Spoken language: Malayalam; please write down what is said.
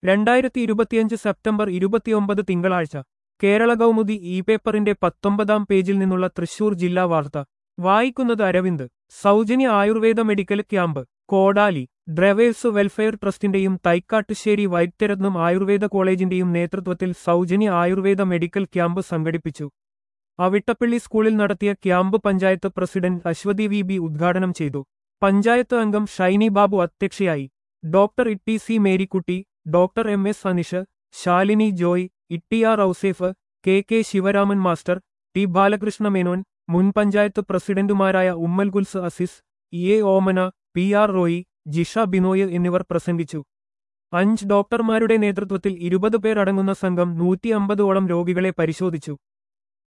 രണ്ടായിരത്തി ഇരുപത്തിയഞ്ച് സെപ്റ്റംബർ ഇരുപത്തിയൊമ്പത് തിങ്കളാഴ്ച കേരള കൗമുദി ഇ പേപ്പറിന്റെ പത്തൊമ്പതാം പേജിൽ നിന്നുള്ള തൃശൂർ ജില്ലാ വാർത്ത വായിക്കുന്നത് അരവിന്ദ് സൗജന്യ Ayurveda medical camp Kodali drivers welfare ട്രസ്റ്റിന്റെയും തൈക്കാട്ടുശ്ശേരി വൈദ്യരത്നം ആയുർവേദ കോളേജിന്റെയും നേതൃത്വത്തിൽ സൗജന്യ ആയുർവേദ മെഡിക്കൽ ക്യാമ്പ് സംഘടിപ്പിച്ചു അവിട്ടപ്പള്ളി സ്കൂളിൽ നടത്തിയ camp panchayat president Aswathy V B ഉദ്ഘാടനം ചെയ്തു പഞ്ചായത്ത് അംഗം ഷൈനി ബാബു അധ്യക്ഷയായി doctor Itty C Marykutty doctor M S Anish Shalini Joy Itty R Ouseph K K Sivaraman master T Balakrishna Menon മുൻ പഞ്ചായത്ത് പ്രസിഡന്റുമാരായ Ummal Guls Aziz E A Omana P R Roy Jisha Binoy എന്നിവർ പ്രസംഗിച്ചു അഞ്ച് ഡോക്ടർമാരുടെ നേതൃത്വത്തിൽ ഇരുപത് പേർ അടങ്ങുന്ന സംഘം നൂറ്റി അമ്പതോളം രോഗികളെ പരിശോധിച്ചു